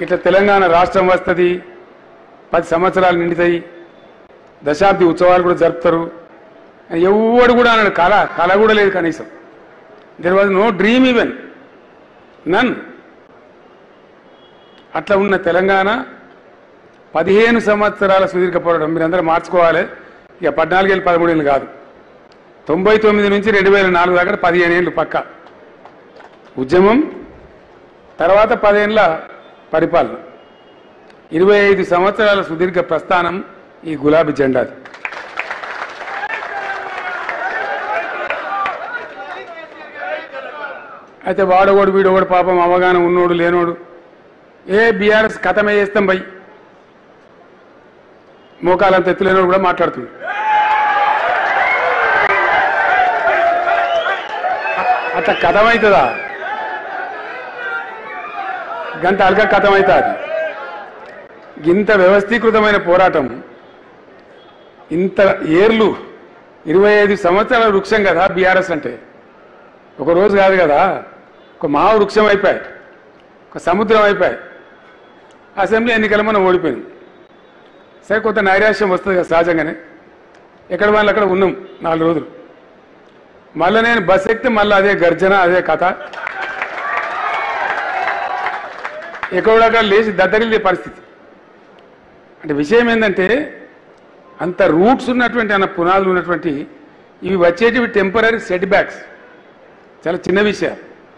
ఇట్లా తెలంగాణ రాష్ట్రం వస్తుంది పది సంవత్సరాలు నిండుతాయి దశాబ్ది ఉత్సవాలు కూడా జరుపుతారు అని ఎవడు కూడా అన్నాడు కళ కళ కూడా లేదు కనీసం there was no dream even none అట్లా ఉన్న తెలంగాణ పదిహేను సంవత్సరాల సుదీర్ఘ పోరాటం మీరందరూ మార్చుకోవాలి ఇక పద్నాలుగేళ్ళు పదమూడేళ్ళు కాదు తొంభై తొమ్మిది నుంచి రెండు వేల నాలుగు దాకా పదిహేను ఏళ్ళు పక్క ఉద్యమం తర్వాత పదేళ్ల పరిపాలన ఇరవై ఐదు సంవత్సరాల సుదీర్ఘ ప్రస్థానం ఈ గులాబీ జెండాది అయితే వాడోడు వీడోడు పాపం అవగాహన ఉన్నోడు లేనోడు ఏ బీఆర్ఎస్ కథమే చేస్తాం బై మోకాలంత ఎత్తులేనోడు కూడా మాట్లాడుతుంది అట్లా కథమవుతుందా గంట అల్క కథమవుతుంది ఇంత వ్యవస్థీకృతమైన పోరాటం ఇంత ఏర్లు ఇరవై ఐదు సంవత్సరాల వృక్షం కదా బీఆర్ఎస్ అంటే ఒక రోజు కాదు కదా ఒక మహా వృక్షం అయిపోయాయి ఒక సముద్రం అయిపోయాయి అసెంబ్లీ ఎన్నికల మనం ఓడిపోయింది సరే కొంత నైరాశ్యం వస్తుంది కదా సహజంగానే ఎక్కడ వాళ్ళు అక్కడ ఉన్నాం నాలుగు రోజులు మళ్ళీ నేను బస్ ఎక్కితే మళ్ళీ అదే గర్జన అదే కథ ఎక్కడక్కడ లేచి దద్దరిల్లే పరిస్థితి అంటే విషయం ఏంటంటే అంత రూట్స్ ఉన్నటువంటి అన్న పునాదులు ఉన్నటువంటి ఇవి వచ్చేటివి టెంపరీ సెట్ బ్యాక్స్ చాలా చిన్న విషయాలు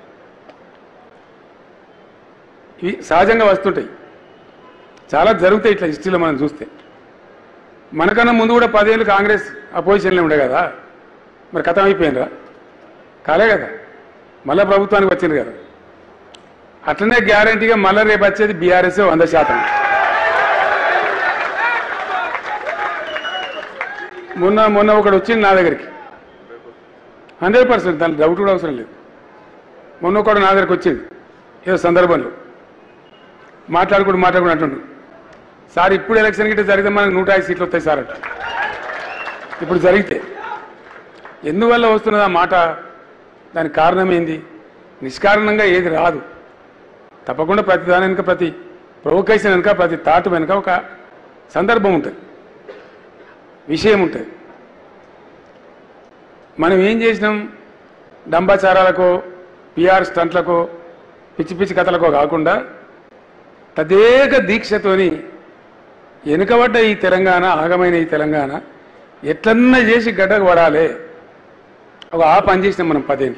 ఇవి సహజంగా వస్తుంటాయి చాలా జరుగుతాయి ఇట్లా హిస్టరీలో మనం చూస్తే మనకన్నా ముందు కూడా పదేళ్ళు కాంగ్రెస్ అపోజిషన్లో ఉండే కదా మరి కథం అయిపోయిందా కాలే కదా మళ్ళా ప్రభుత్వానికి వచ్చింది కదా అట్లనే గ్యారంటీగా మళ్ళా రేపు వచ్చేది బీఆర్ఎస్ వంద శాతం మొన్న మొన్న ఒకడు వచ్చింది నా దగ్గరికి హండ్రెడ్ పర్సెంట్ దాని డౌట్ కూడా అవసరం లేదు మొన్న ఒకడు నా దగ్గరికి వచ్చింది ఏదో సందర్భంలో మాట్లాడుకుంటూ మాట్లాడుకుంటూ అంటుండు సార్ ఇప్పుడు ఎలక్షన్ గిట్ట జరిగితే మనకు నూట ఐదు సీట్లు వస్తాయి సార్ అంట ఇప్పుడు జరిగితే ఎందువల్ల వస్తున్నది ఆ మాట దానికి కారణం ఏంది నిష్కారణంగా ఏది రాదు తప్పకుండా ప్రతి దాని వెనుక ప్రతి ప్రొవకేషన్ వెనుక ప్రతి తాటు వెనుక ఒక సందర్భం ఉంటుంది విషయం ఉంటుంది మనం ఏం చేసినాం డంబాచారాలకో పిఆర్ స్టంట్లకో పిచ్చి పిచ్చి కథలకో కాకుండా తదేక దీక్షతోని వెనుకబడ్డ ఈ తెలంగాణ ఆగమైన ఈ తెలంగాణ ఎట్లన్నా చేసి గడ్డకు పడాలి ఒక ఆ పని చేసినాం మనం పదేళ్ళు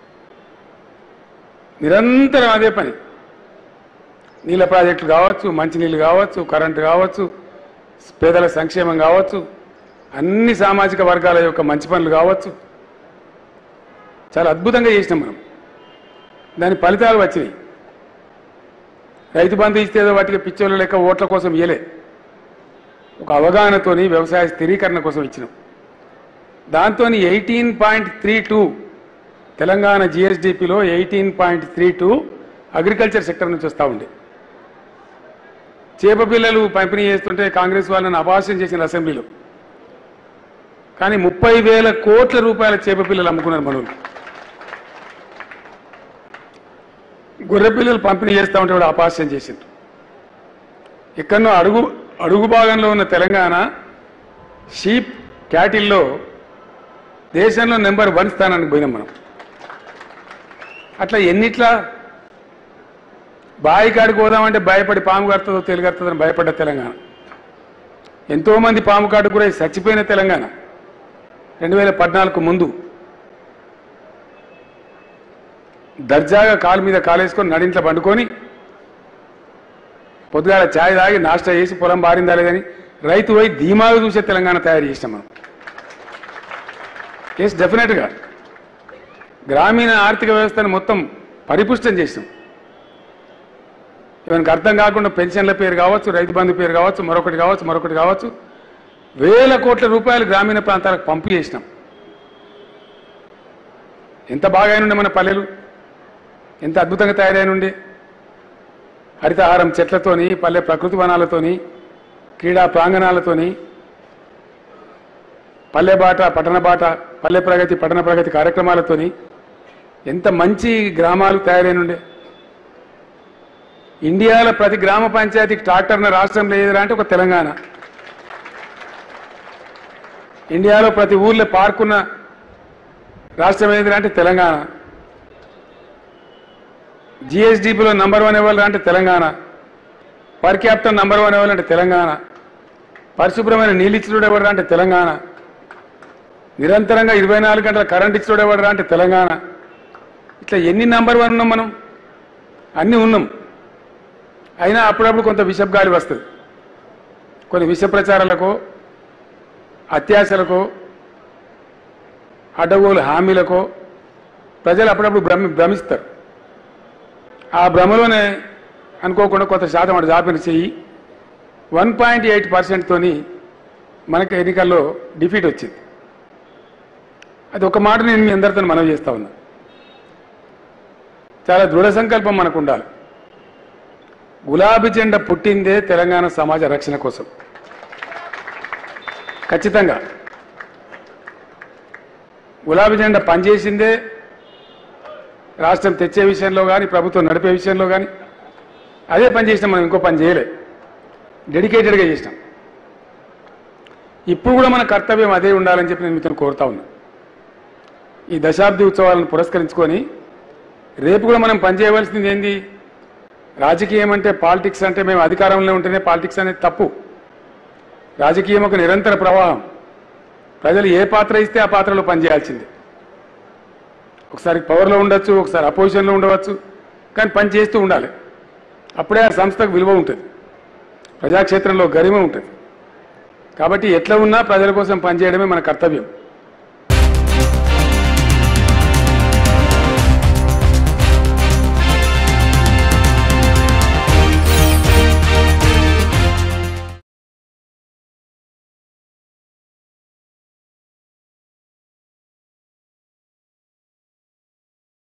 నిరంతరం అదే పని నీళ్ళ ప్రాజెక్టులు కావచ్చు మంచినీళ్ళు కావచ్చు కరెంటు కావచ్చు పేదల సంక్షేమం కావచ్చు అన్ని సామాజిక వర్గాల యొక్క మంచి పనులు కావచ్చు చాలా అద్భుతంగా చేసినాం మనం దాని ఫలితాలు వచ్చినాయి రైతు బంధు ఇస్తే ఏదో వాటికి పిచ్చోళ్ళ లెక్క ఓట్ల కోసం ఇయ్యలే ఒక అవగాహనతోని వ్యవసాయ స్థిరీకరణ కోసం ఇచ్చినాం దాంతో eighteen point three two Telangana జిఎస్డిపిలో eighteen point three two agriculture sector నుంచి వస్తూ ఉండే చేప పిల్లలు పంపిణీ చేస్తుంటే కాంగ్రెస్ వాళ్ళని అభాషణ చేసిన అసెంబ్లీలో కానీ ముప్పై వేల కోట్ల రూపాయల చేప పిల్లలు అమ్ముకున్నారు మనోళ్ళు గొర్రె పిల్లలు పంపిణీ చేస్తూ ఉంటే కూడా అపాస్యం చేసిండ్రు ఎక్కడనో అడుగు అడుగు భాగంలో ఉన్న తెలంగాణ షీప్ క్యాటిల్లో దేశంలో నెంబర్ వన్ స్థానానికి పోయినాం మనం అట్లా ఎన్నిట్లా బావి కాడికి పోదామంటే భయపడి పాము కడుతుందో తెలుగడుతుందని భయపడ్డ తెలంగాణ ఎంతో మంది పాము కాడు కూడా చచ్చిపోయిన తెలంగాణ రెండు వేల పద్నాలుగు ముందు దర్జాగా కాలు మీద కాలేసుకొని నడింట్లో పండుకొని పొద్దుగాల ఛాయ్ తాగి నాష్టా చేసి పొలం బారిందా లేదని రైతు పోయి ధీమాగా చూసే తెలంగాణ తయారు చేసినాం మనం ఎస్ డెఫినెట్గా గ్రామీణ ఆర్థిక వ్యవస్థను మొత్తం పరిపుష్టం చేసినాం ఇవన్నీ అర్థం కాకుండా పెన్షన్ల పేరు కావచ్చు రైతు బంధు పేరు కావచ్చు మరొకటి కావచ్చు మరొకటి కావచ్చు వేల కోట్ల రూపాయలు గ్రామీణ ప్రాంతాలకు పంపు చేసినాం ఎంత బాగా అయినుండే మన పల్లెలు ఎంత అద్భుతంగా తయారైనుండే హరితహారం చెట్లతోని పల్లె ప్రకృతి వనాలతోని క్రీడా ప్రాంగణాలతోని పల్లె బాట పట్టణ బాట పల్లె ప్రగతి పట్టణ ప్రగతి కార్యక్రమాలతోని ఎంత మంచి గ్రామాలు తయారైనుండే ఇండియాలో ప్రతి గ్రామ పంచాయతీకి ట్రాక్టర్న రాష్ట్రంలో ఏదిరా అంటే ఒక తెలంగాణ ఇండియాలో ప్రతి ఊర్లో పార్కున్న రాష్ట్రం ఏదిరా అంటే తెలంగాణ జిఎస్డిపిలో నంబర్ వన్ ఎవరు అంటే Telangana per capita number one ఎవరు అంటే తెలంగాణ పరిశుభ్రమైన నీళ్ళు ఇచ్చినోడు ఎవరు అంటే తెలంగాణ నిరంతరంగా ఇరవై నాలుగు గంటల కరెంట్ ఇచ్చినోడు ఎవరు అంటే తెలంగాణ ఇట్లా ఎన్ని నంబర్ వన్ ఉన్నాం మనం అన్నీ ఉన్నాం అయినా అప్పుడప్పుడు కొంత విషపు గాలి వస్తుంది కొన్ని విష ప్రచారాలకు అత్యాశలకు అడ్డగోలు హామీలకు ప్రజలు అప్పుడప్పుడు భ్రమి భ్రమిస్తారు ఆ భ్రమలోనే అనుకోకుండా కొంత శాతం అటు జాపిన చెయ్యి వన్ పాయింట్ ఎయిట్ పర్సెంట్తోని మనకి ఎన్నికల్లో డిఫీట్ వచ్చింది అది ఒక మాట నేను మీ అందరితో మనవి చేస్తా ఉన్నా చాలా దృఢ సంకల్పం మనకు ఉండాలి గులాబీ జెండా పుట్టిందే తెలంగాణ సమాజ రక్షణ కోసం ఖచ్చితంగా గులాబీ జెండా పనిచేసిందే రాష్ట్రం తెచ్చే విషయంలో కానీ ప్రభుత్వం నడిపే విషయంలో కానీ అదే పని చేసినాం మనం ఇంకో పని చేయలే డెడికేటెడ్గా చేసినాం ఇప్పుడు కూడా మన కర్తవ్యం అదే ఉండాలని చెప్పి నేను మీతో కోరుతా ఉన్నా ఈ దశాబ్ది ఉత్సవాలను పురస్కరించుకొని రేపు కూడా మనం పనిచేయవలసింది ఏంది రాజకీయం అంటే పాలిటిక్స్ అంటే మేము అధికారంలో ఉంటేనే పాలిటిక్స్ అనేది తప్పు రాజకీయం ఒక నిరంతర ప్రవాహం ప్రజలు ఏ పాత్ర ఇస్తే ఆ పాత్రలో పనిచేయాల్సిందే ఒకసారి పవర్లో ఉండొచ్చు ఒకసారి అపోజిషన్లో ఉండవచ్చు కానీ పని చేస్తూ ఉండాలి అప్పుడే ఆ సంస్థకు విలువ ఉంటుంది ప్రజాక్షేత్రంలో గరిమ ఉంటుంది కాబట్టి ఎట్లా ఉన్నా ప్రజల కోసం పనిచేయడమే మన కర్తవ్యం